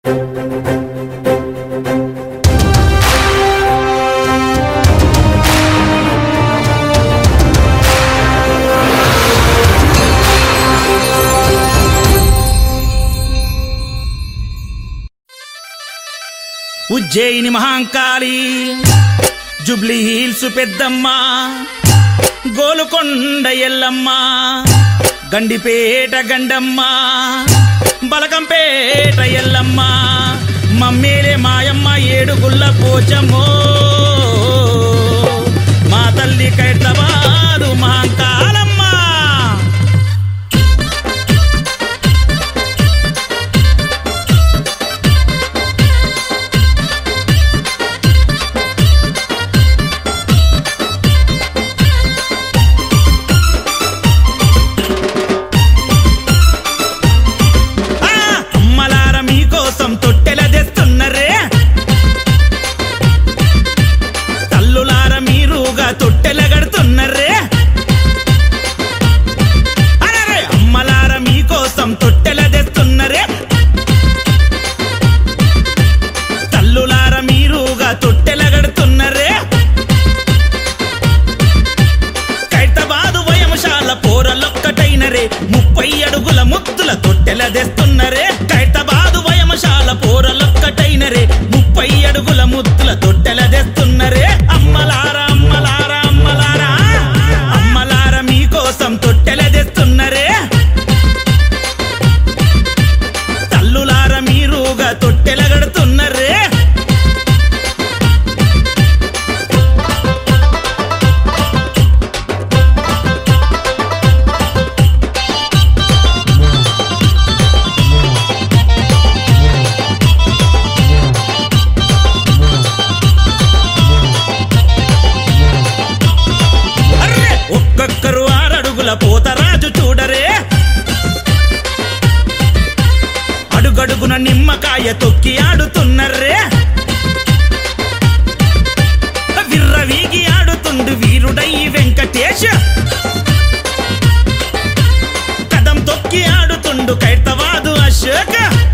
Ujjaini Mahankali Jubilee hills పెద్దమ్మ గోలుకొండ ఎల్లమ్మ గండిపేట గండమ్మ బలకంపేట ఎల్లమ్మ మమ్మేలే మాయమ్మ ఏడుగుల్ల పోచమ్మో మా తల్లి కైతవారు మహాంకాళమ్మ ఆ, అమ్మలార మీకోసం తొట్టెల తెస్తున్నరే తల్లులార మీరుగా తొట్టెల గడుతున్నరే అరెరే, అమ్మలార మీకోసం తొట్టెల తెస్తున్నరే తల్లులార మీరుగా తొట్టెల గడుతున్నరే కైతబాదు వయమశాల పోరలొక్కటైనరే ముప్పై అడుగుల ముద్దుల తొట్టెల తెస్తున్నరే కైతబాదు వయమశాల పోరలొక్కటైనరే ముప్పై అడుగుల ముద్దుల తొట్టెల తెస్తున్నరే అమ్మలారా అమ్మలారా అమ్మలారా అమ్మలారా మీకోసం తొట్టెల తెస్తున్నరే తల్లులార మీరుగా తొట్టెల గడుతున్నరే అర్రే ఒక్కొక్కరు ఆరడుగుల పోతరాజు చూడరే అడుగడుగున నిమ్మకాయ తొక్కి ఆడుతున్నర్రే విర్ర వీగి ఆడుతుండు వీరుడై వెంకటేశ కదం తొక్కి ఆడుతుండు కైతవాదు అశోక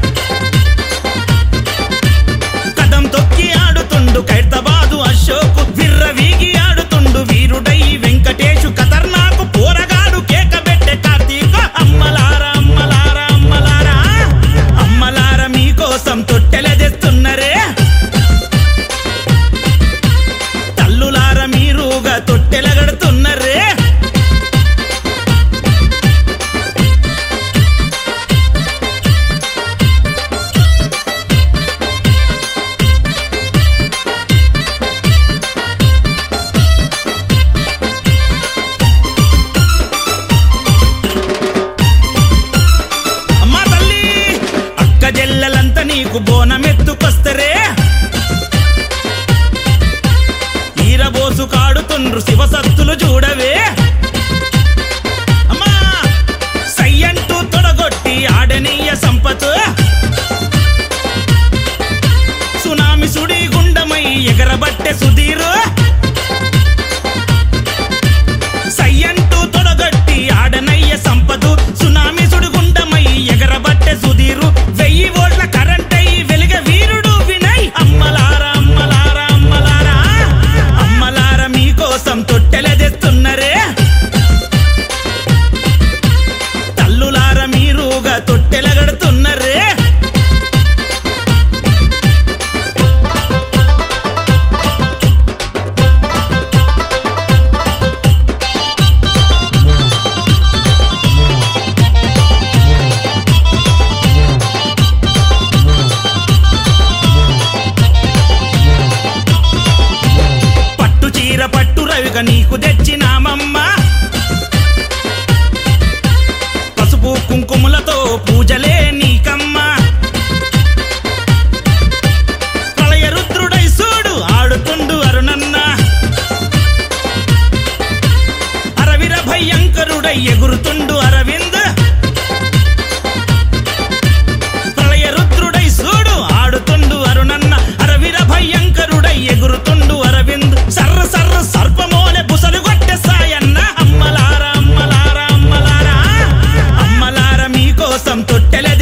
కదం తొక్కి ఆడుతుండు కైతబాదు అశోక్ విర్ర వీగి ఆడుతుండు వీరుడై వెంకటేశు ఖతర్నాకు పోరగాడు కేక పెట్టే కార్తీక అమ్మలారా అమ్మలారా అమ్మలారా అమ్మలారా మీకోసం తొట్టెల తెస్తున్నరే తల్లులార మీరుగా తొట్టెల గడుతున్నరే అమ్మా తల్లి అక్క జెల్లలంతా నీకు బోనమెత్తుకొస్తరే ఈరబోసు కాడుతుండ్రు శివసత్తులు చూడవే అమ్మా సయ్యంటూ తొడగొట్టి ఆడనీయ సంపతు సునామి సుడి గుండమై ఎగరబట్టె సుధీరు సయ్యంటూ తొడగొట్టి ఆడనయ్య సంపదు సునామి సుడిగుండమై ఎగరబట్టె సుధీరు వెయ్యి ఓట్ల కరెంటై వెలుగ వీరుడు వినయ్ అమ్మలారా అమ్మలారా అమ్మలారా అమ్మలారా మీకోసం తొట్టెల తెస్తున్నరే తల్లులార మీరుగా తొట్టెల గడుతున్నరే పట్టు చీర పట్టు రవిక నీకు తెచ్చినామమ్మ పసుపు కుంకుమలతో పూజలే నీకమ్మ ప్రళయ రుద్రుడై సూడు ఆడుతుండు అరుణన్న అరవిర భయంకరుడై ఎగురుతుండు అరవింద్ ప్రళయ రుద్రుడై సూడు ఆడుతుండు అరుణన్న అరవిర భయంకరుడై ఎగురుతుండు అరవింద్ సర్ర సర్ర సర్పమోలె బుసలు కొట్టె సాయన్న అమ్మలారా అమ్మలారా అమ్మలారా అమ్మలారా మీకోసం తొట్టెల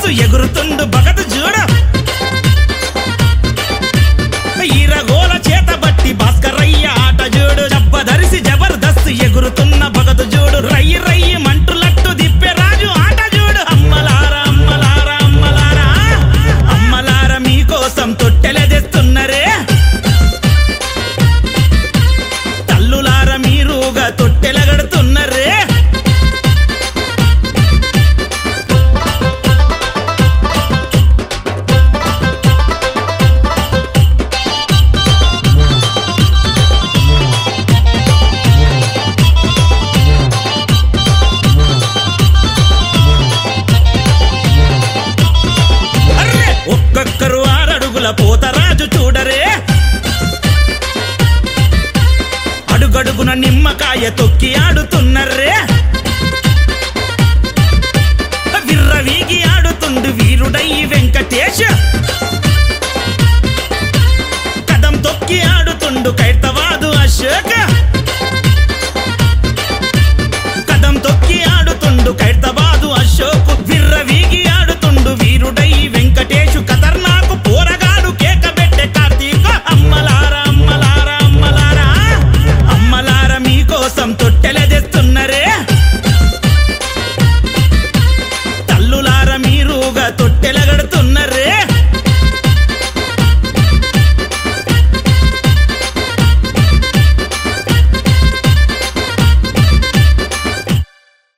జబర్దస్త్ ఎగురుతుండు భగత్ చూడ ఈరగోల చేత బట్టి భాస్కరయ్య ఆట చూడు జబ్బదరిసి జబర్దస్త్ ఎగురుతున్న భగత్ చూడు రయ్యి రయ్యి మంటులట్టు దిప్పే రాజు ఆట చూడు అమ్మలారా అమ్మలారా అమ్మలారా అమ్మలారా మీకోసం తొట్టెలే తెస్తున్నరే తల్లులార మీరుగా తొట్టెలగడుతున్నరే అర్రే ఒక్కొక్కరు ఆరడుగుల పోతరాజు చూడరే అడుగడుగున నిమ్మకాయ తొక్కి ఆడుతున్నర్రే